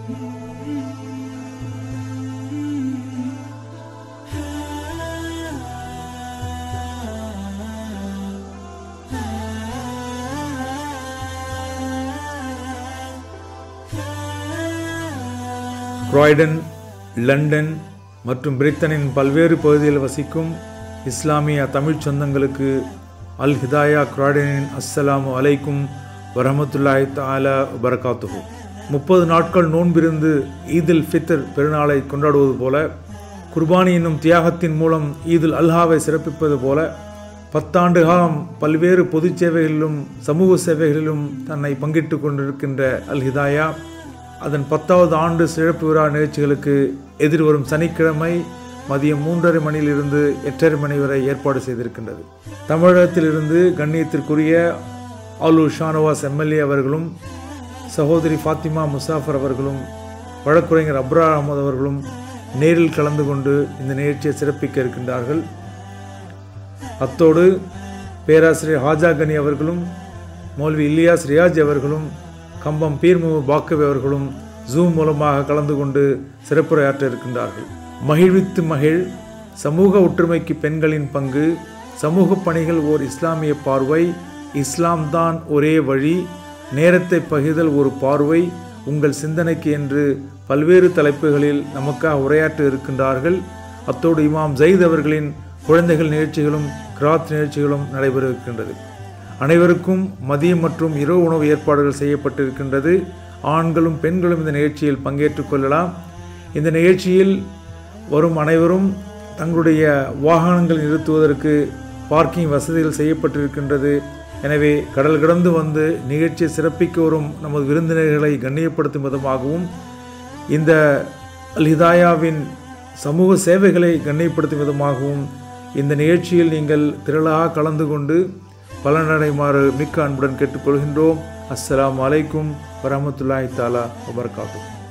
croydon London மற்றும் பிரிட்டனின் பல்வேறு பகுதிகளில் வசிக்கும் இஸ்லாமிய தமிழ்ச் சொந்தங்களுக்கு அல் ஹிதாயா croydoniன் அஸ்ஸலாமு அலைக்கும் வரமத்துல்லாஹி தஆலா வரகாத்துஹு முப்பது நாட்கள் நோன்பிருந்து ஈதுல் ஃபித்ர் பெருநாளை கொண்டாடுவது போல குர்பானி என்னும் தியாகத்தின் மூலம் ஈதுல் அல்ஹாவை சிறப்பிப்பது போல பத்தாண்டு காலம் பல்வேறு பொதுச் சேவைகளிலும் சமூக சேவைகளிலும் தன்னை பங்கிட்டு கொண்டிருக்கின்ற அல் ஹிதாயா அதன் பத்தாவது ஆண்டு சிறப்பு விழா நிகழ்ச்சிகளுக்கு எதிர்வரும் சனிக்கிழமை மதியம் மூன்றரை மணியிலிருந்து எட்டரை மணி வரை ஏற்பாடு செய்திருக்கின்றது தமிழகத்திலிருந்து கண்ணியத்திற்குரிய ஆலூர் ஷானவாஸ் எம்எல்ஏ அவர்களும் சகோதரி ஃபாத்திமா முசாஃபர் அவர்களும் வழக்குரைஞர் அப்ரா அகமது அவர்களும் நேரில் கலந்து கொண்டு இந்த நிகழ்ச்சியை சிறப்பிக்க இருக்கின்றார்கள் அத்தோடு பேராசிரியர் ஹாஜா கனி அவர்களும் மௌல்வி இல்லியாஸ் ரியாஜ் அவர்களும் கம்பம் பீர்மு பாக்கவி அவர்களும் ஜூம் மூலமாக கலந்து கொண்டு சிறப்புரையாற்ற இருக்கின்றார்கள் மகிழ்வித்து மகிழ் சமூக ஒற்றுமைக்கு பெண்களின் பங்கு சமூக பணிகள் ஓர் இஸ்லாமிய பார்வை இஸ்லாம் தான் ஒரே வழி நேரத்தை பகிர்தல் ஒரு பார்வை உங்கள் சிந்தனைக்கு என்று பல்வேறு தலைப்புகளில் நமக்காக உரையாற்ற இருக்கின்றார்கள் அத்தோடு இமாம் ஜெயித் அவர்களின் குழந்தைகள் நிகழ்ச்சிகளும் கிராத் நிகழ்ச்சிகளும் நடைபெற இருக்கின்றது அனைவருக்கும் மதியம் மற்றும் இரவு உணவு ஏற்பாடுகள் செய்யப்பட்டிருக்கின்றது ஆண்களும் பெண்களும் இந்த நிகழ்ச்சியில் பங்கேற்றுக் கொள்ளலாம் இந்த நிகழ்ச்சியில் வரும் அனைவரும் தங்களுடைய வாகனங்கள் நிறுத்துவதற்கு பார்க்கிங் வசதிகள் செய்யப்பட்டிருக்கின்றது எனவே கடல் கடந்து வந்து நிகழ்ச்சியை சிறப்பிக்க வரும் நமது விருந்தினர்களை கண்ணியப்படுத்தும் விதமாகவும் இந்த அல் ஹிதாயாவின் சமூக சேவைகளை கண்ணியப்படுத்தும் விதமாகவும் இந்த நிகழ்ச்சியில் நீங்கள் திரளாக கலந்து கொண்டு பலனடைமாறு மிக்க அன்புடன் கேட்டுக்கொள்கின்றோம் அஸ்ஸலாமு அலைக்கும் வரமத்துல்லாஹி தாலா வபர்காத்தும்